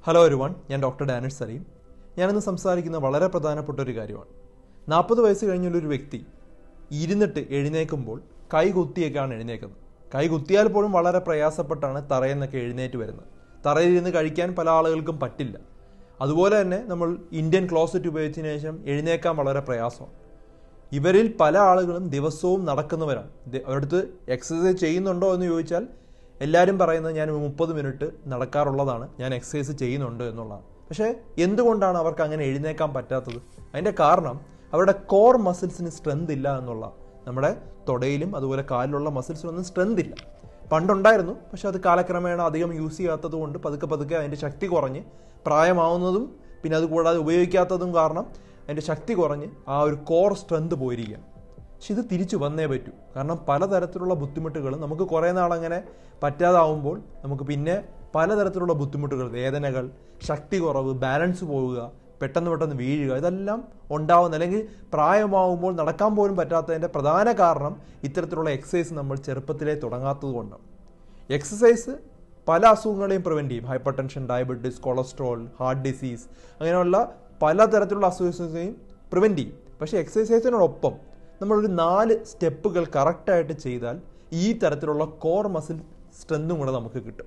hello ഒരുവൺ ഞാൻ doctor Danish Saleem ഞാനിന്ന് സംസാരിക്കുന്ന വളരെ പ്രധാനപ്പെട്ട ഒരു കാര്യമാണ് നാൽപ്പത് വയസ്സ് കഴിഞ്ഞുള്ള ഒരു വ്യക്തി ഇരുന്നിട്ട് എഴുന്നേൽക്കുമ്പോൾ കൈ കുത്തിയൊക്കെയാണ് എഴുന്നേക്കുന്നത് കൈ കുത്തിയാൽ പോലും വളരെ പ്രയാസപ്പെട്ടാണ് തറയിൽ നിന്നൊക്കെ എഴുന്നേറ്റ് വരുന്നത് തറയിൽ ഇരുന്ന് കഴിക്കാൻ പല ആളുകൾക്കും പറ്റില്ല അതുപോലെ തന്നെ നമ്മൾ ഇന്ത്യൻ ക്ലോസറ്റ് ഉപയോഗിച്ചതിന് ശേഷം എഴുന്നേക്കാൻ വളരെ പ്രയാസമാണ് ഇവരിൽ പല ആളുകളും ദിവസവും നടക്കുന്നവരാണ് ദ- അവരടുത്ത് എക്സസൈസ് ചെയ്യുന്നുണ്ടോ എന്ന് ചോദിച്ചാൽ എല്ലാവരും പറയുന്നത് ഞാൻ മുപ്പത് മിനിറ്റ് നടക്കാറുള്ളതാണ് ഞാൻ എക്സസൈസ് ചെയ്യുന്നുണ്ട് എന്നുള്ളതാണ് പക്ഷേ എന്തുകൊണ്ടാണ് അവർക്ക് അങ്ങനെ എഴുന്നേക്കാൻ പറ്റാത്തത് അതിൻ്റെ കാരണം അവരുടെ കോർ മസിൽസിന് സ്ട്രെങ്ത് ഇല്ല എന്നുള്ള നമ്മുടെ തുടയിലും അതുപോലെ കാലിലുള്ള മസിൽസിനൊന്നും സ്ട്രെങ്ത് ഇല്ല പണ്ടുണ്ടായിരുന്നു പക്ഷെ അത് കാലക്രമേണ അധികം യൂസ് ചെയ്യാത്തത് കൊണ്ട് പതുക്കെ പതുക്കെ അതിൻ്റെ ശക്തി കുറഞ്ഞ് പ്രായമാവുന്നതും പിന്നെ അത് കൂടാതെ ഉപയോഗിക്കാത്തതും കാരണം അതിൻ്റെ ശക്തി കുറഞ്ഞ് ആ ഒരു കോർ സ്ട്രെങ്ത് പോയിരിക്കുകയാണ് പക്ഷെ ഇത് തിരിച്ചു വന്നേ പറ്റൂ കാരണം പലതരത്തിലുള്ള ബുദ്ധിമുട്ടുകൾ നമുക്ക് കുറേ നാളങ്ങനെ പറ്റാതാവുമ്പോൾ നമുക്ക് പിന്നെ പലതരത്തിലുള്ള ബുദ്ധിമുട്ടുകൾ വേദനകൾ ശക്തി കുറവ് ബാലൻസ് പോവുക പെട്ടെന്ന് പെട്ടെന്ന് വീഴുക ഇതെല്ലാം ഉണ്ടാവുന്ന അല്ലെങ്കിൽ പ്രായമാവുമ്പോൾ നടക്കാൻ പോലും പറ്റാത്തതിൻ്റെ പ്രധാന കാരണം ഇത്തരത്തിലുള്ള എക്സസൈസ് നമ്മൾ ചെറുപ്പത്തിലേ തുടങ്ങാത്തത് കൊണ്ടാണ് എക്സസൈസ് പല അസുഖങ്ങളെയും പ്രിവെൻറ്റ് ചെയ്യും hypertension diabetes cholesterol heart disease അങ്ങനെയുള്ള പലതരത്തിലുള്ള അസുഖങ്ങളെയും പ്രിവെൻറ്റ് ചെയ്യും പക്ഷേ എക്സസൈസിനോടൊപ്പം നമ്മളൊരു നാല് സ്റ്റെപ്പുകൾ കറക്റ്റായിട്ട് ചെയ്താൽ ഈ തരത്തിലുള്ള കോർ മസിൽ സ്ട്രെങ്തും കൂടെ നമുക്ക് കിട്ടും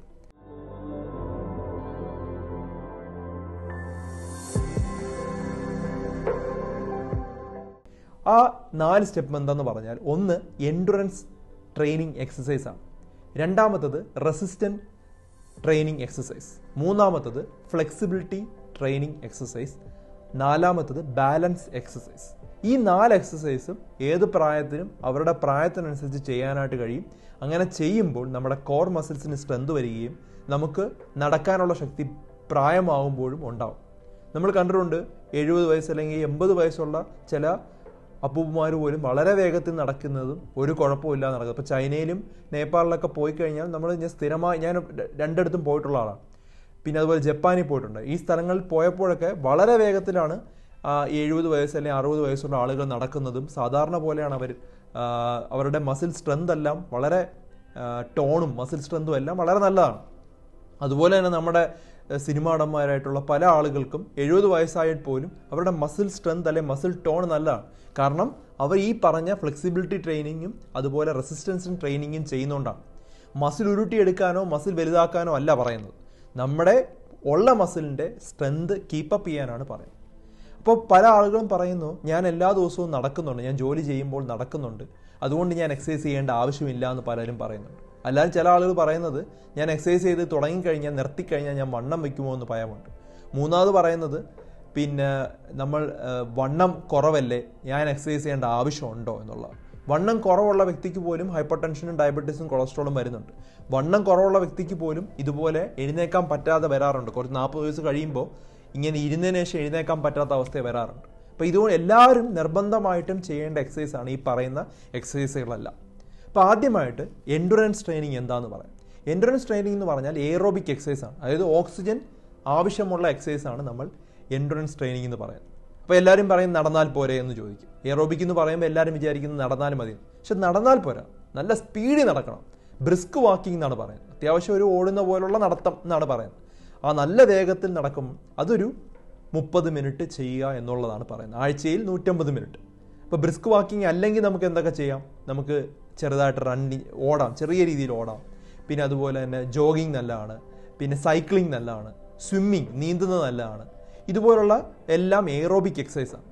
ആ നാല് സ്റ്റെപ്പ് എന്താന്ന് പറഞ്ഞാൽ ഒന്ന് എൻഡുറൻസ് ട്രെയിനിങ് എക്സസൈസ് ആണ് രണ്ടാമത്തത് റെസിസ്റ്റൻറ്റ് ട്രെയിനിങ് എക്സസൈസ് മൂന്നാമത്തത് ഫ്ലെക്സിബിലിറ്റി ട്രെയിനിങ് എക്സസൈസ് നാലാമത്തത് ബാലൻസ് എക്സസൈസ് ഈ നാല് എക്സസൈസും ഏത് പ്രായത്തിനും അവരുടെ പ്രായത്തിനനുസരിച്ച് ചെയ്യാനായിട്ട് കഴിയും അങ്ങനെ ചെയ്യുമ്പോൾ നമ്മുടെ കോർ മസിൽസിന് സ്ട്രെങ്ത് വരികയും നമുക്ക് നടക്കാനുള്ള ശക്തി പ്രായമാകുമ്പോഴും ഉണ്ടാവും നമ്മൾ കണ്ടിട്ടുണ്ട് എഴുപത് വയസ്സ് അല്ലെങ്കിൽ എൺപത് വയസ്സുള്ള ചില അപ്പൂപ്പന്മാർ പോലും വളരെ വേഗത്തിൽ നടക്കുന്നതും ഒരു കുഴപ്പമില്ല നടക്കുന്നത് ഇപ്പോൾ ചൈനയിലും നേപ്പാളിലൊക്കെ പോയി കഴിഞ്ഞാൽ നമ്മൾ ഞാൻ സ്ഥിരമായി ഞാൻ രണ്ടിടത്തും പോയിട്ടുള്ള ആളാണ് പിന്നെ അതുപോലെ ജപ്പാനിൽ പോയിട്ടുണ്ട് ഈ സ്ഥലങ്ങളിൽ പോയപ്പോഴൊക്കെ വളരെ വേഗത്തിലാണ് എഴുപത് വയസ്സ് അല്ലെങ്കിൽ അറുപത് വയസ്സുള്ള ആളുകൾ നടക്കുന്നതും സാധാരണ പോലെയാണ് അവർ അവരുടെ മസിൽ സ്ട്രെങ്ത് എല്ലാം വളരെ ആ, ടോണും മസിൽ സ്ട്രെങ്തും എല്ലാം വളരെ നല്ലതാണ് അതുപോലെ തന്നെ നമ്മുടെ എഹ്, സിനിമാ നടന്മാരായിട്ടുള്ള പല ആളുകൾക്കും എഴുപത് വയസ്സായിട്ട് പോലും അവരുടെ മസിൽ സ്ട്രെങ്ത് അല്ലെങ്കിൽ മസിൽ ടോൺ നല്ലതാണ് കാരണം അവർ ഈ പറഞ്ഞ ഫ്ലെക്സിബിലിറ്റി ട്രെയിനിങ്ങും അതുപോലെ റെസിസ്റ്റൻസും ട്രെയിനിങ്ങും ചെയ്യുന്നതുകൊണ്ടാണ് മസിൽ ഉരുട്ടിയെടുക്കാനോ മസിൽ വലുതാക്കാനോ അല്ല പറയുന്നത് നമ്മുടെ ഉള്ള മസിലിൻ്റെ സ്ട്രെങ്ത് കീപ്പപ്പ് ചെയ്യാനാണ് പറയുന്നത് അപ്പോൾ പല ആളുകളും പറയുന്നു ഞാൻ എല്ലാ ദിവസവും നടക്കുന്നുണ്ട് ഞാൻ ജോലി ചെയ്യുമ്പോൾ നടക്കുന്നുണ്ട് അതുകൊണ്ട് ഞാൻ എക്സസൈസ് ചെയ്യേണ്ട ആവശ്യമില്ല എന്ന് പലരും പറയുന്നുണ്ട് അല്ലാതെ ചില ആളുകൾ പറയുന്നത് ഞാൻ എക്സസൈസ് ചെയ്ത് തുടങ്ങിക്കഴിഞ്ഞാൽ നിർത്തിക്കഴിഞ്ഞാൽ ഞാൻ വണ്ണം വെക്കുമോ എന്ന് ഭയമുണ്ട് മൂന്നാമത് പറയുന്നത് പിന്നെ നമ്മൾ ആ, വണ്ണം കുറവല്ലേ ഞാൻ എക്സസൈസ് ചെയ്യേണ്ട ആവശ്യമുണ്ടോ എന്നുള്ളത് വണ്ണം കുറവുള്ള വ്യക്തിക്ക് പോലും ഹൈപ്പർ ടെൻഷനും ഡയബറ്റീസും കൊളസ്ട്രോളും വരുന്നുണ്ട് വണ്ണം കുറവുള്ള വ്യക്തിക്ക് പോലും ഇതുപോലെ എഴുന്നേക്കാൻ പറ്റാതെ വരാറുണ്ട് കുറച്ച് നാൽപ്പത് വയസ്സ് കഴിയുമ്പോൾ ഇങ്ങനെ ഇരുന്നതിന് ശേഷം എഴുന്നേക്കാൻ പറ്റാത്ത അവസ്ഥ വരാറുണ്ട് അപ്പോൾ ഇതുകൊണ്ട് എല്ലാവരും നിർബന്ധമായിട്ടും ചെയ്യേണ്ട എക്സസൈസ് ആണ് ഈ പറയുന്ന എക്സസൈസുകളെല്ലാം അപ്പോൾ ആദ്യമായിട്ട് എൻഡുറൻസ് ട്രെയിനിങ് എന്താന്ന് പറയാം എൻഡുറൻസ് ട്രെയിനിങ് എന്ന് പറഞ്ഞാൽ എയറോബിക് എക്സസൈസ് ആണ് അതായത് ഓക്സിജൻ ആവശ്യമുള്ള എക്സസൈസ് ആണ് നമ്മൾ എൻഡുറൻസ് ട്രെയിനിങ് എന്ന് പറയുന്നത് അപ്പോൾ എല്ലാവരും പറയും നടന്നാൽ പോരെ എന്ന് ചോദിക്കും എയറോബിക് എന്ന് പറയുമ്പോൾ എല്ലാവരും വിചാരിക്കുന്നത് നടന്നാൽ മതി പക്ഷെ നടന്നാൽ പോരാ നല്ല സ്പീഡിൽ നടക്കണം ബ്രിസ്ക് വാക്കിംഗ് എന്നാണ് പറയുന്നത് അത്യാവശ്യം ഒരു ഓടുന്ന പോലുള്ള നടത്തം എന്നാണ് പറയുന്നത് ആ നല്ല വേഗത്തിൽ നടക്കും അതൊരു മുപ്പത് മിനിറ്റ് ചെയ്യുക എന്നുള്ളതാണ് പറയുന്നത് ആഴ്ചയിൽ നൂറ്റമ്പത് മിനിറ്റ് ഇപ്പോൾ ബ്രിസ്ക് വാക്കിംഗ് അല്ലെങ്കിൽ നമുക്ക് എന്തൊക്കെ ചെയ്യാം നമുക്ക് ചെറുതായിട്ട് റണ്ണിങ് ഓടാം ചെറിയ രീതിയിൽ ഓടാം പിന്നെ അതുപോലെ തന്നെ ജോഗിങ് നല്ലതാണ് പിന്നെ സൈക്ലിംഗ് നല്ലതാണ് സ്വിമ്മിങ് നീന്തുന്നത് നല്ലതാണ് ഇതുപോലുള്ള എല്ലാം എയറോബിക് എക്സസൈസാണ്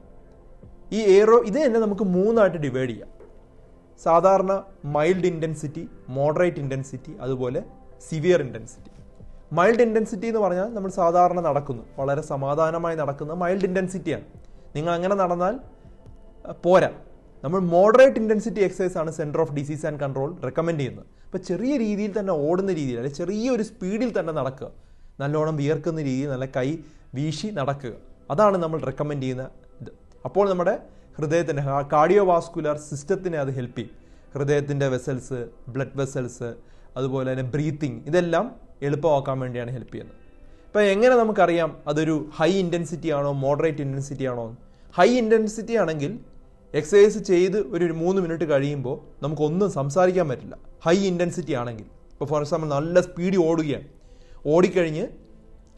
ഈ എയറോ ഇത് തന്നെ നമുക്ക് മൂന്നായിട്ട് ഡിവൈഡ് ചെയ്യാം സാധാരണ മൈൽഡ് ഇൻറ്റൻസിറ്റി മോഡറേറ്റ് ഇൻറ്റൻസിറ്റി അതുപോലെ സിവിയർ ഇൻറ്റൻസിറ്റി മൈൽഡ് ഇൻറ്റൻസിറ്റി എന്ന് പറഞ്ഞാൽ നമ്മൾ സാധാരണ നടക്കുന്നു വളരെ സമാധാനമായി നടക്കുന്ന മൈൽഡ് ഇൻറ്റൻസിറ്റിയാണ് നിങ്ങൾ അങ്ങനെ നടന്നാൽ അഹ്, പോരാ നമ്മൾ മോഡറേറ്റ് ഇൻറ്റൻസിറ്റി എക്സസൈസ് ആണ് centre of disease and control recommend ചെയ്യുന്നത് അപ്പോൾ ചെറിയ രീതിയിൽ തന്നെ ഓടുന്ന രീതിയിൽ അല്ലെങ്കിൽ ചെറിയൊരു സ്പീഡിൽ തന്നെ നടക്കുക നല്ലോണം വിയർക്കുന്ന രീതിയിൽ നല്ല കൈ വീശി നടക്കുക അതാണ് നമ്മൾ റെക്കമെൻഡ് ചെയ്യുന്ന ഇത് അപ്പോൾ നമ്മുടെ ഹൃദയത്തിൻ്റെ കാർഡിയോ വാസ്കുലർ സിസ്റ്റത്തിനെ അത് ഹെൽപ്പ് ചെയ്യും ഹൃദയത്തിൻ്റെ വെസൽസ് ബ്ലഡ് വെസൽസ് അതുപോലെ തന്നെ ബ്രീത്തിങ് ഇതെല്ലാം എളുപ്പമാക്കാൻ വേണ്ടിയാണ് ഹെൽപ്പ് ചെയ്യുന്നത് ഇപ്പോൾ എങ്ങനെ നമുക്കറിയാം അതൊരു ഹൈ ഇൻറ്റൻസിറ്റി ആണോ മോഡറേറ്റ് ഇൻറ്റൻസിറ്റി ആണോ ഹൈ ഇൻറ്റൻസിറ്റി ആണെങ്കിൽ എക്സസൈസ് ചെയ്ത് ഒരു ഒരു മൂന്ന് മിനിറ്റ് കഴിയുമ്പോൾ നമുക്കൊന്നും സംസാരിക്കാൻ പറ്റില്ല ഹൈ ഇൻറ്റൻസിറ്റി ആണെങ്കിൽ ഇപ്പോൾ ഫോർ എക്സാമ്പിൾ നല്ല സ്പീഡിൽ ഓടുകയാണ് ഓടിക്കഴിഞ്ഞ്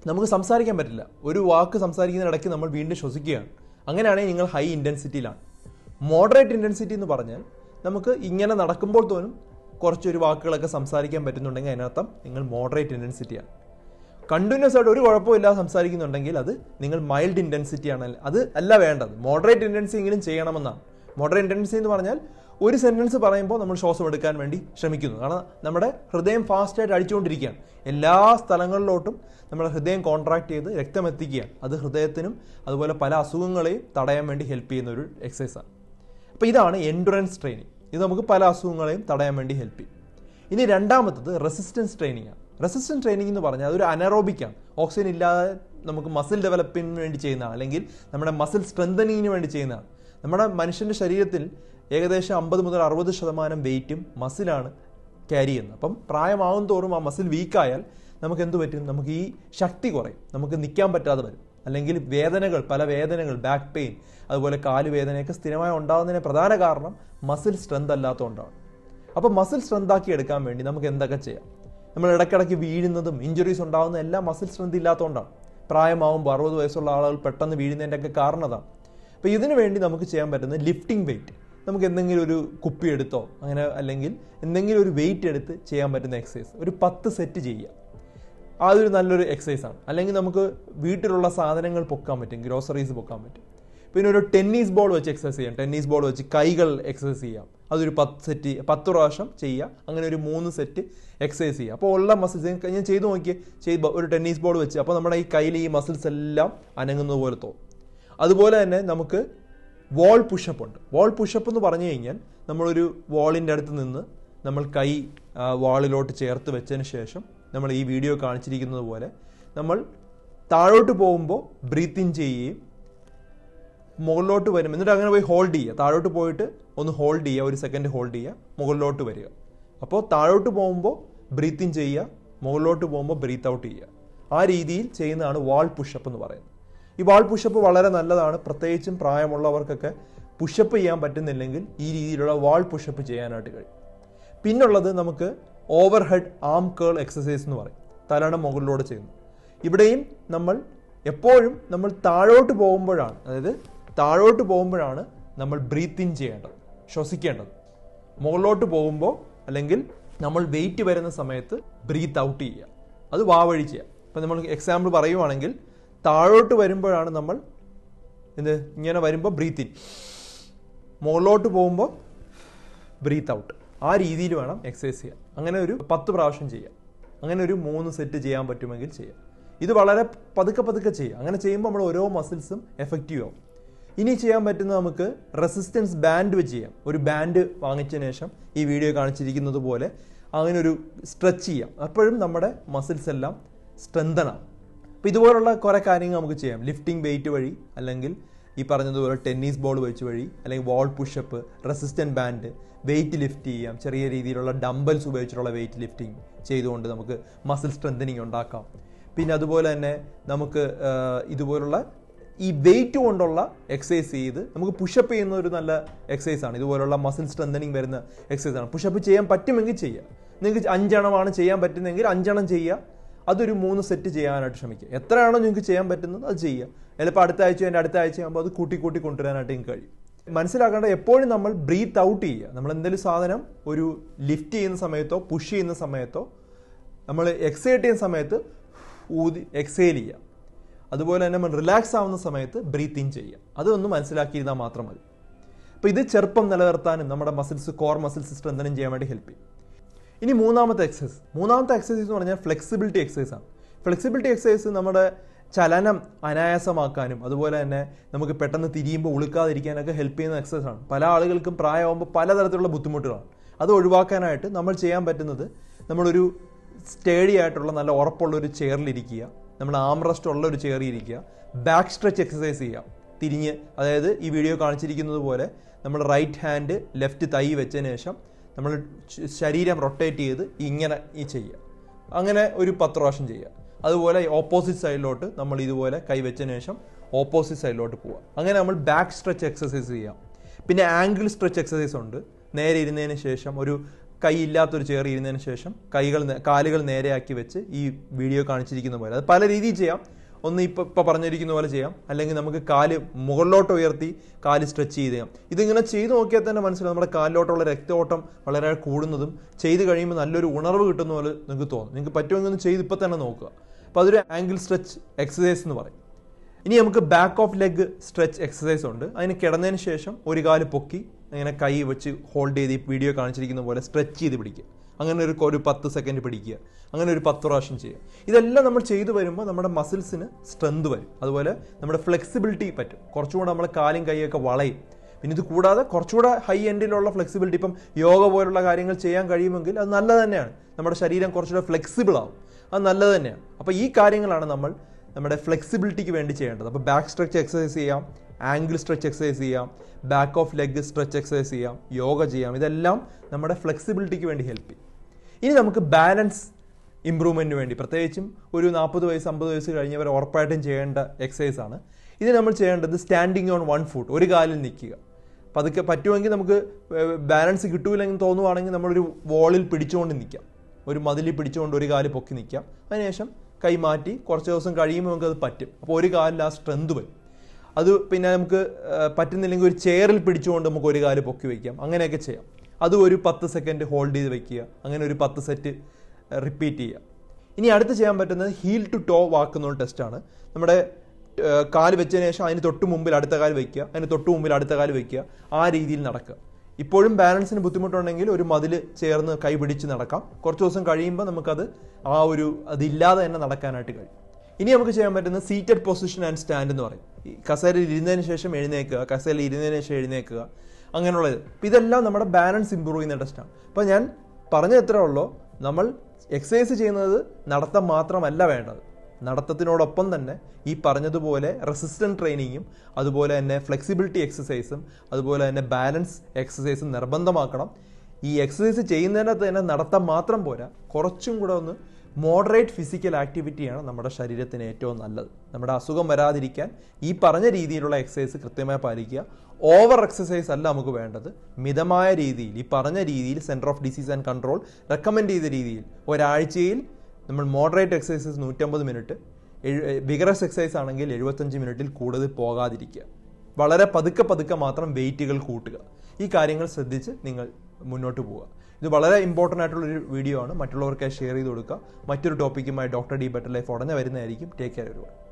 നമുക്ക് സംസാരിക്കാൻ പറ്റില്ല ഒരു വാക്ക് സംസാരിക്കുന്നതിനിടയ്ക്ക് നമ്മൾ വീണ്ടും ശ്വസിക്കുകയാണ് അങ്ങനെയാണെങ്കിൽ നിങ്ങൾ ഹൈ ഇൻറ്റൻസിറ്റിയിലാണ് മോഡറേറ്റ് ഇൻറ്റൻസിറ്റി എന്ന് പറഞ്ഞാൽ നമുക്ക് ഇങ്ങനെ നടക്കുമ്പോൾ തോന്നും കുറച്ചൊരു വാക്കുകളൊക്കെ സംസാരിക്കാൻ പറ്റുന്നുണ്ടെങ്കിൽ അതിനർത്ഥം നിങ്ങൾ മോഡറേറ്റ് ഇൻറ്റൻസിറ്റിയാണ് കണ്ടിന്യൂസ് ആയിട്ട് ഒരു കുഴപ്പമില്ലാതെ സംസാരിക്കുന്നുണ്ടെങ്കിൽ അത് നിങ്ങൾ മൈൽഡ് ഇൻറ്റൻസിറ്റി ആണ് അത് അല്ല വേണ്ടത് മോഡറേറ്റ് ഇൻറ്റൻസി എങ്കിലും ചെയ്യണമെന്നാണ് മോഡറേറ്റ് ഇൻറ്റൻസി എന്ന് പറഞ്ഞാൽ ഒരു സെന്റൻസ് പറയുമ്പോൾ നമ്മൾ ശ്വാസം എടുക്കാൻ വേണ്ടി ശ്രമിക്കുന്നു കാരണം നമ്മുടെ ഹൃദയം ഫാസ്റ്റായിട്ട് അടിച്ചുകൊണ്ടിരിക്കുകയാണ് എല്ലാ സ്ഥലങ്ങളിലോട്ടും നമ്മുടെ ഹൃദയം കോൺട്രാക്ട് ചെയ്ത് രക്തം എത്തിക്കുകയാണ് അത് ഹൃദയത്തിനും അതുപോലെ പല അസുഖങ്ങളെയും തടയാൻ വേണ്ടി ഹെൽപ്പ് ചെയ്യുന്ന ഒരു എക്സസൈസാണ് അപ്പോൾ ഇതാണ് എൻഡുറൻസ് ട്രെയിനിങ് ഇത് നമുക്ക് പല അസുഖങ്ങളെയും തടയാൻ വേണ്ടി ഹെൽപ്പ് ചെയ്യും ഇനി രണ്ടാമത്തത് റെസിസ്റ്റൻസ് ട്രെയിനിങ് ആണ് റെസിസ്റ്റൻസ് ട്രെയിനിങ് എന്ന് പറഞ്ഞാൽ അതൊരു അനറോബിക്കാണ് ഓക്സിജൻ ഇല്ലാതെ നമുക്ക് മസിൽ ഡെവലപ്പിങ്ങിന് വേണ്ടി ചെയ്യുന്നതാണ് അല്ലെങ്കിൽ നമ്മുടെ മസിൽ സ്ട്രെങ്തനിങ്ങിന് വേണ്ടി ചെയ്യുന്നതാണ് നമ്മുടെ മനുഷ്യൻ്റെ ശരീരത്തിൽ ഏകദേശം അമ്പത് മുതൽ അറുപത് ശതമാനം വെയിറ്റും മസിലാണ് ക്യാരി ചെയ്യുന്നത് അപ്പം പ്രായമാവും തോറും ആ മസിൽ വീക്കായാൽ നമുക്ക് എന്ത് പറ്റും നമുക്ക് ഈ ശക്തി കുറയും നമുക്ക് നിൽക്കാൻ പറ്റാതെ വരും അല്ലെങ്കിൽ വേദനകൾ പല വേദനകൾ ബാക്ക് പെയിൻ അതുപോലെ കാല് വേദനയൊക്കെ സ്ഥിരമായി ഉണ്ടാകുന്നതിന് പ്രധാന കാരണം മസിൽ സ്ട്രെങ്ത് അല്ലാത്തതുകൊണ്ടാണ് അപ്പോൾ മസിൽ സ്ട്രെങ്ത് ആക്കി എടുക്കാൻ വേണ്ടി നമുക്ക് എന്തൊക്കെ ചെയ്യാം നമ്മൾ ഇടയ്ക്കിടയ്ക്ക് വീഴുന്നതും ഇഞ്ചുറീസ് ഉണ്ടാകുന്ന എല്ലാം മസിൽ സ്ട്രെങ്ത് ഇല്ലാത്തതുകൊണ്ടാണ് പ്രായമാവുമ്പോൾ അറുപത് വയസ്സുള്ള ആളുകൾ പെട്ടെന്ന് വീഴുന്നതിൻ്റെ ഒക്കെ കാരണം അതാണ് അപ്പോൾ ഇതിനു വേണ്ടി നമുക്ക് ചെയ്യാൻ പറ്റുന്നത് ലിഫ്റ്റിംഗ് വെയിറ്റ് നമുക്ക് എന്തെങ്കിലും ഒരു കുപ്പി എടുത്തോ അങ്ങനെ അല്ലെങ്കിൽ എന്തെങ്കിലും ഒരു വെയിറ്റ് എടുത്ത് ചെയ്യാൻ പറ്റുന്ന എക്സസൈസ് ഒരു പത്ത് സെറ്റ് ചെയ്യുക അതൊരു നല്ലൊരു എക്സസൈസ് ആണ് അല്ലെങ്കിൽ നമുക്ക് വീട്ടിലുള്ള സാധനങ്ങൾ പൊക്കാൻ പറ്റും ഗ്രോസറീസ് പൊക്കാൻ പറ്റും പിന്നെ ഒരു ടെന്നീസ് ബോൾ വെച്ച് എക്സസൈസ് ചെയ്യാം ടെന്നീസ് ബോൾ വെച്ച് കൈകൾ എക്സസൈസ് ചെയ്യാം അതൊരു പത്ത് സെറ്റ് പത്ത് പ്രാവശ്യം ചെയ്യുക അങ്ങനെ ഒരു മൂന്ന് സെറ്റ് എക്സസൈസ് ചെയ്യുക അപ്പോൾ ഉള്ള മസിൽസ് ഞാൻ ചെയ്തു നോക്കിയേ ചെയ്ത് ഒരു ടെന്നീസ് ബോൾ വെച്ച് അപ്പോൾ നമ്മുടെ ഈ കയ്യിൽ ഈ മസിൽസ് എല്ലാം അനങ്ങുന്നത് പോലെ തോന്നും അതുപോലെ തന്നെ നമുക്ക് വാൾ പുഷപ്പ് ഉണ്ട് വാൾ പുഷപ്പ് എന്ന് പറഞ്ഞു കഴിഞ്ഞാൽ നമ്മളൊരു വാളിൻ്റെ അടുത്ത് നിന്ന് നമ്മൾ കൈ വാളിലോട്ട് ചേർത്ത് വെച്ചതിന് ശേഷം നമ്മൾ ഈ വീഡിയോ കാണിച്ചിരിക്കുന്നത് പോലെ നമ്മൾ താഴോട്ട് പോകുമ്പോൾ ബ്രീത്ത് ഇൻ ചെയ്യുകയും മുകളിലോട്ട് വരും എന്നിട്ട് അങ്ങനെ പോയി ഹോൾഡ് ചെയ്യുക താഴോട്ട് പോയിട്ട് ഒന്ന് ഹോൾഡ് ചെയ്യുക ഒരു സെക്കൻഡ് ഹോൾഡ് ചെയ്യുക മുകളിലോട്ട് വരിക അപ്പോൾ താഴോട്ട് പോകുമ്പോൾ ബ്രീത്ത് ഇൻ ചെയ്യുക മുകളിലോട്ട് പോകുമ്പോൾ ബ്രീത്ത് ഔട്ട് ചെയ്യുക ആ രീതിയിൽ ചെയ്യുന്നതാണ് വാൾ പുഷപ്പ് എന്ന് പറയുന്നത് ഈ വാൾ പുഷപ്പ് വളരെ നല്ലതാണ് പ്രത്യേകിച്ചും പ്രായമുള്ളവർക്കൊക്കെ പുഷപ്പ് ചെയ്യാൻ പറ്റുന്നില്ലെങ്കിൽ ഈ രീതിയിലുള്ള വാൾ പുഷപ്പ് ചെയ്യാനായിട്ട് കഴിയും പിന്നുള്ളത് നമുക്ക് over head arm curl exercise എന്ന് പറയും തലയുടെ മുകളിലൂടെ ചെയ്യുന്നു ഇവിടെയും നമ്മൾ എപ്പോഴും നമ്മൾ താഴോട്ട് പോകുമ്പോഴാണ് അതായത് താഴോട്ട് പോകുമ്പോഴാണ് നമ്മൾ ബ്രീത്ത് ഇൻ ചെയ്യേണ്ടത് ശ്വസിക്കേണ്ടത് മുകളിലോട്ട് പോകുമ്പോൾ അല്ലെങ്കിൽ നമ്മൾ വെയിറ്റ് വരുന്ന സമയത്ത് ബ്രീത്ത് ഔട്ട് ചെയ്യുക അത് വാ വഴി ചെയ്യുക ഇപ്പം നമ്മൾ എക്സാമ്പിൾ പറയുവാണെങ്കിൽ താഴോട്ട് വരുമ്പോഴാണ് നമ്മൾ എന്ത് ഇങ്ങനെ വരുമ്പോൾ ബ്രീത്ത് ഇൻ മുകളിലോട്ട് പോകുമ്പോൾ ബ്രീത്ത് ഔട്ട് ആ രീതിയിൽ വേണം എക്സസൈസ് ചെയ്യാൻ അങ്ങനെ ഒരു പത്ത് പ്രാവശ്യം ചെയ്യാം അങ്ങനെ ഒരു മൂന്ന് സെറ്റ് ചെയ്യാൻ പറ്റുമെങ്കിൽ ചെയ്യാം ഇത് വളരെ പതുക്കെ പതുക്കെ ചെയ്യാം അങ്ങനെ ചെയ്യുമ്പോൾ നമ്മൾ ഓരോ മസിൽസും എഫക്റ്റീവ് ആവും ഇനി ചെയ്യാൻ പറ്റുന്ന നമുക്ക് റെസിസ്റ്റൻസ് ബാൻഡ് വെച്ച് ചെയ്യാം ഒരു ബാൻഡ് വാങ്ങിച്ചതിന് ശേഷം ഈ വീഡിയോ കാണിച്ചിരിക്കുന്നത് പോലെ അങ്ങനെ ഒരു സ്ട്രെച്ച് ചെയ്യാം അപ്പോഴും നമ്മുടെ മസിൽസ് എല്ലാം സ്ട്രെങ്തനാവും അപ്പോൾ ഇതുപോലുള്ള കുറേ കാര്യങ്ങൾ നമുക്ക് ചെയ്യാം ലിഫ്റ്റിംഗ് വെയിറ്റ് വഴി അല്ലെങ്കിൽ ഈ പറഞ്ഞതുപോലെ ടെന്നീസ് ബോൾ വെച്ച് വഴി അല്ലെങ്കിൽ wall push up resistant band weight lift ചെയ്യാം ചെറിയ രീതിയിലുള്ള ഡംബൽസ് ഉപയോഗിച്ചിട്ടുള്ള വെയിറ്റ് ലിഫ്റ്റിംഗ് ചെയ്തുകൊണ്ട് നമുക്ക് മസിൽ സ്ട്രെങ്തനിങ് ഉണ്ടാക്കാം പിന്നെ അതുപോലെ തന്നെ നമുക്ക് ഇതുപോലുള്ള ഈ വെയിറ്റ് കൊണ്ടുള്ള എക്സസൈസ് ചെയ്ത് നമുക്ക് പുഷപ്പ് ചെയ്യുന്ന ഒരു നല്ല എക്സസൈസ് ആണ് ഇതുപോലുള്ള മസിൽ സ്ട്രെങ്തനിങ് വരുന്ന എക്സസൈസ് ആണ് പുഷപ്പ് ചെയ്യാൻ പറ്റുമെങ്കിൽ ചെയ്യുക നിങ്ങൾക്ക് അഞ്ചെണ്ണമാണ് ചെയ്യാൻ പറ്റുന്നതെങ്കിൽ അഞ്ചെണ്ണം ചെയ്യുക അതൊരു മൂന്ന് സെറ്റ് ചെയ്യാനായിട്ട് ശ്രമിക്കുക എത്രയാണോ നിങ്ങൾക്ക് ചെയ്യാൻ പറ്റുന്നത് അത് ചെയ്യുക ചിലപ്പോൾ അടുത്ത ആഴ്ച എൻ്റെ അടുത്ത ആഴ്ച ആകുമ്പോൾ അത് കൂട്ടി കൂട്ടി കൊണ്ടുവരാനായിട്ട് നിങ്ങൾക്ക് കഴിയും മനസ്സിലാക്കേണ്ട എപ്പോഴും നമ്മൾ ബ്രീത്ത് ഔട്ട് ചെയ്യുക നമ്മൾ എന്തെങ്കിലും സാധനം ഒരു ലിഫ്റ്റ് ചെയ്യുന്ന സമയത്തോ പുഷ് ചെയ്യുന്ന സമയത്തോ നമ്മൾ എക്സൈറ്റ് ചെയ്യുന്ന സമയത്ത് ഊതി എക്സൈൽ ചെയ്യുക അതുപോലെ തന്നെ നമ്മൾ റിലാക്സ് ആവുന്ന സമയത്ത് ബ്രീത്ത് ഇൻ ചെയ്യുക അതൊന്ന് മനസ്സിലാക്കിയിരുന്നാൽ മാത്രം മതി അപ്പോൾ ഇത് ചെറുപ്പം നിലനിർത്താനും നമ്മുടെ മസിൽസ് കോർ മസിൽസ് സ്ട്രെങ്തനും ചെയ്യാൻ വേണ്ടി ഹെൽപ്പ് ചെയ്യും ഇനി മൂന്നാമത്തെ എക്സസൈസ് മൂന്നാമത്തെ എക്സസൈസ് എന്ന് പറഞ്ഞാൽ ഫ്ലെക്സിബിലിറ്റി എക്സസൈസ് ആണ് ഫ്ലെക്സിബിലിറ്റി എക്സസൈസ് നമ്മുടെ ചലനം അനായാസമാക്കാനും അതുപോലെ തന്നെ നമുക്ക് പെട്ടെന്ന് തിരിയുമ്പോൾ ഉളുക്കാതിരിക്കാനൊക്കെ ഹെൽപ്പ് ചെയ്യുന്ന എക്സസൈസ് ആണ് പല ആളുകൾക്കും പ്രായമാകുമ്പോൾ പലതരത്തിലുള്ള ബുദ്ധിമുട്ടുകളാണ് അത് ഒഴിവാക്കാനായിട്ട് നമ്മൾ ചെയ്യാൻ പറ്റുന്നത് നമ്മളൊരു സ്റ്റേഡി ആയിട്ടുള്ള നല്ല ഉറപ്പുള്ള ഒരു ചെയറിലിരിക്കുക നമ്മൾ ആംറസ്റ്റ് ഉള്ള ഒരു ചെയറിൽ ഇരിക്കുക ബാക്ക് സ്ട്രെച്ച് എക്സസൈസ് ചെയ്യുക തിരിഞ്ഞ് അതായത് ഈ വീഡിയോ കാണിച്ചിരിക്കുന്നത് പോലെ നമ്മൾ റൈറ്റ് ഹാൻഡ് ലെഫ്റ്റ് തൈ വെച്ചതിന് ശേഷം നമ്മൾ ശരീരം റൊട്ടേറ്റ് ചെയ്ത് ഇങ്ങനെ ഈ ചെയ്യുക അങ്ങനെ ഒരു പത്ത് പ്രാവശ്യം ചെയ്യുക അതുപോലെ ഓപ്പോസിറ്റ് സൈഡിലോട്ട് നമ്മൾ ഇതുപോലെ കൈവച്ചതിന് ശേഷം ഓപ്പോസിറ്റ് സൈഡിലോട്ട് പോവുക അങ്ങനെ നമ്മൾ ബാക്ക് സ്ട്രെച്ച് എക്സസൈസ് ചെയ്യാം പിന്നെ ആംഗിൾ സ്ട്രെച്ച് എക്സസൈസ് ഉണ്ട് നേരെ ഇരുന്നതിന് ശേഷം ഒരു കൈ ഇല്ലാത്തൊരു ചെയർ ഇരുന്നതിന് ശേഷം കൈകൾ നേ- കാലുകൾ നേരെയാക്കി വെച്ച് ഈ വീഡിയോ കാണിച്ചിരിക്കുന്ന പോലെ അത് പല രീതിയിൽ ചെയ്യാം ഒന്ന് ഇപ്പൊ ഇപ്പൊ പറഞ്ഞിരിക്കുന്ന പോലെ ചെയ്യാം അല്ലെങ്കിൽ നമുക്ക് കാല് മുകളിലോട്ട് ഉയർത്തി കാല് സ്ട്രെച്ച് ചെയ്ത് ചെയ്യാം ഇതിങ്ങനെ ചെയ്ത് നോക്കിയാൽ തന്നെ മനസ്സിലാവും നമ്മുടെ കാലിലോട്ടുള്ള രക്തഓട്ടം വളരെ കൂടുന്നതും ചെയ്ത് കഴിയുമ്പോൾ നല്ലൊരു ഉണർവ് കിട്ടുന്ന പോലെ നിങ്ങൾക്ക് തോന്നും നിങ്ങൾക്ക് പറ്റുമെങ്കിൽ ഒന്ന് ചെയ്ത് ഇപ്പം തന്നെ നോക്കുക അപ്പോൾ അതൊരു ആംഗിൾ സ്ട്രെച്ച് എക്സസൈസ് എന്ന് പറയും ഇനി നമുക്ക് back of leg stretch exercise ഉണ്ട് അതിന് കിടന്നതിന് ശേഷം ഒരു കാല് പൊക്കി അങ്ങനെ കൈ വെച്ച് ഹോൾഡ് ചെയ്ത് ഈ വീഡിയോ കാണിച്ചിരിക്കുന്ന പോലെ സ്ട്രെച്ച് ചെയ്ത് പിടിക്കുക അങ്ങനെ ഒരു ഒരു പത്ത് സെക്കൻഡ് പിടിക്കുക അങ്ങനെ ഒരു പത്ത് പ്രാവശ്യം ചെയ്യുക ഇതെല്ലാം നമ്മൾ ചെയ്തു വരുമ്പോൾ നമ്മുടെ മസിൽസിന് സ്ട്രെങ്ത് വരും അതുപോലെ നമ്മുടെ ഫ്ലെക്സിബിലിറ്റി പറ്റും കുറച്ചുകൂടെ നമ്മുടെ കാലും കൈയൊക്കെ വളയും പിന്നെ ഇത് കൂടാതെ കുറച്ചുകൂടെ ഹൈ എൻഡിലുള്ള ഫ്ലെക്സിബിലിറ്റി ഇപ്പം യോഗ പോലുള്ള കാര്യങ്ങൾ ചെയ്യാൻ കഴിയുമെങ്കിൽ അത് നല്ലത് തന്നെയാണ് നമ്മുടെ ശരീരം കുറച്ചുകൂടെ ഫ്ലെക്സിബിൾ ആവും അത് നല്ലത് തന്നെയാണ് അപ്പോൾ ഈ കാര്യങ്ങളാണ് നമ്മൾ നമ്മുടെ ഫ്ലെക്സിബിലിറ്റിക്ക് വേണ്ടി ചെയ്യേണ്ടത് അപ്പോൾ ബാക്ക് സ്ട്രെച്ച് എക്സസൈസ് ചെയ്യാം ആംഗിൾ സ്ട്രെച്ച് എക്സസൈസ് ചെയ്യാം back of leg stretch exercise ചെയ്യാം യോഗ ചെയ്യാം ഇതെല്ലാം നമ്മുടെ ഫ്ലെക്സിബിലിറ്റിക്ക് വേണ്ടി ഹെൽപ്പ് ചെയ്യും ഇനി നമുക്ക് ബാലൻസ് ഇമ്പ്രൂവ്മെൻറ്റിന് വേണ്ടി പ്രത്യേകിച്ചും ഒരു നാൽപ്പത് വയസ്സ് അമ്പത് വയസ്സ് കഴിഞ്ഞവർ ഉറപ്പായിട്ടും ചെയ്യേണ്ട എക്സസൈസ് ആണ് ഇത് നമ്മൾ ചെയ്യേണ്ടത് സ്റ്റാൻഡിങ് ഓൺ വൺ ഫുട്ട് ഒരു കാലിൽ നിൽക്കുക പതുക്കെ പറ്റുമെങ്കിൽ നമുക്ക് ബാലൻസ് കിട്ടൂലെങ്കിൽ തോന്നുവാണെങ്കിൽ നമ്മളൊരു വോളിൽ പിടിച്ചുകൊണ്ട് നിൽക്കാം ഒരു മതിലിൽ പിടിച്ചുകൊണ്ട് ഒരു കാല് പൊക്കി നിൽക്കാം അതിനുശേഷം കൈ മാറ്റി കുറച്ച് ദിവസം കഴിയുമ്പോൾ നമുക്ക് അത് പറ്റും അപ്പോൾ ഒരു കാലിൽ ആ സ്ട്രെങ്ത് വരും അത് പിന്നെ നമുക്ക് ആ, പറ്റുന്നില്ലെങ്കിൽ ഒരു ചെയറിൽ പിടിച്ചുകൊണ്ട് നമുക്ക് ഒരു കാല് പൊക്കി വയ്ക്കാം അങ്ങനെയൊക്കെ ചെയ്യാം അത് ഒരു പത്ത് സെക്കൻഡ് ഹോൾഡ് ചെയ്ത് വെക്കുക അങ്ങനെ ഒരു പത്ത് സെറ്റ് റിപ്പീറ്റ് ചെയ്യുക ഇനി അടുത്ത് ചെയ്യാൻ പറ്റുന്നത് ഹീൽ ടു ടോ വാക്ക് എന്നുള്ള ടെസ്റ്റാണ് നമ്മുടെ ആ, കാല് വെച്ചതിന് ശേഷം അതിന് തൊട്ട് മുമ്പിൽ അടുത്ത കാല് വെക്കുക അതിന് തൊട്ട് മുമ്പിൽ അടുത്ത കാല് വെക്കുക ആ രീതിയിൽ നടക്കുക ഇപ്പോഴും ബാലൻസിന് ബുദ്ധിമുട്ടുണ്ടെങ്കിൽ ഒരു മതിൽ ചേർന്ന് കൈ പിടിച്ച് നടക്കാം കുറച്ച് ദിവസം കഴിയുമ്പോൾ നമുക്കത് ആ ഒരു അതില്ലാതെ തന്നെ നടക്കാനായിട്ട് കഴിയും ഇനി നമുക്ക് ചെയ്യാൻ പറ്റുന്ന സീറ്റഡ് പൊസിഷൻ ആൻഡ് സ്റ്റാൻഡ് എന്ന് പറയും ഈ കസേരയിൽ ഇരുന്നതിന് ശേഷം എഴുന്നേക്കുക കസേരയിൽ ഇരുന്നതിന് ശേഷം എഴുന്നേക്കുക അങ്ങനെയുള്ളത് അപ്പോൾ ഇതെല്ലാം നമ്മുടെ ബാലൻസ് ഇമ്പ്രൂവ് ചെയ്യുന്ന ടെസ്റ്റാണ് അപ്പോൾ ഞാൻ പറഞ്ഞത് എത്ര ഉള്ളൂ നമ്മൾ എക്സസൈസ് ചെയ്യുന്നത് നടത്തം മാത്രമല്ല വേണ്ടത് നടത്തത്തിനോടൊപ്പം തന്നെ ഈ പറഞ്ഞതുപോലെ റെസിസ്റ്റൻറ്റ് ട്രെയിനിങ്ങും അതുപോലെ തന്നെ ഫ്ലെക്സിബിലിറ്റി എക്സസൈസും അതുപോലെ തന്നെ ബാലൻസ് എക്സസൈസും നിർബന്ധമാക്കണം ഈ എക്സസൈസ് ചെയ്യുന്നതിനകത്ത് തന്നെ നടത്തം മാത്രം പോരാ കുറച്ചും കൂടെ ഒന്ന് മോഡറേറ്റ് ഫിസിക്കൽ ആക്ടിവിറ്റിയാണ് നമ്മുടെ ശരീരത്തിന് ഏറ്റവും നല്ലത് നമ്മുടെ അസുഖം വരാതിരിക്കാൻ ഈ പറഞ്ഞ രീതിയിലുള്ള എക്സസൈസ് കൃത്യമായി പാലിക്കുക ഓവർ എക്സസൈസ് അല്ല നമുക്ക് വേണ്ടത് മിതമായ രീതിയിൽ ഈ പറഞ്ഞ രീതിയിൽ centre of disease and control recommend ചെയ്ത രീതിയിൽ ഒരാഴ്ചയിൽ നമ്മൾ മോഡറേറ്റ് എക്സസൈസസ് നൂറ്റമ്പത് മിനിറ്റ് വിഗറസ് എക്സസൈസ് ആണെങ്കിൽ എഴുപത്തഞ്ച് മിനിറ്റിൽ കൂടുതൽ പോകാതിരിക്കുക വളരെ പതുക്കെ പതുക്കെ മാത്രം വെയിറ്റുകൾ കൂട്ടുക ഈ കാര്യങ്ങൾ ശ്രദ്ധിച്ച് നിങ്ങൾ മുന്നോട്ട് പോവുക ഇത് വളരെ ഇമ്പോർട്ടൻ്റ് ആയിട്ടുള്ളൊരു വീഡിയോ ആണ് മറ്റുള്ളവർക്കായി ഷെയർ ചെയ്ത് കൊടുക്കുക മറ്റൊരു ടോപ്പിക്കുമായി ഡോക്ടർ ഡി ബെറ്റർ ലൈഫ് ഉടനെ വരുന്നതായിരിക്കും ടേക്ക് കെയർ ഒരുപാട്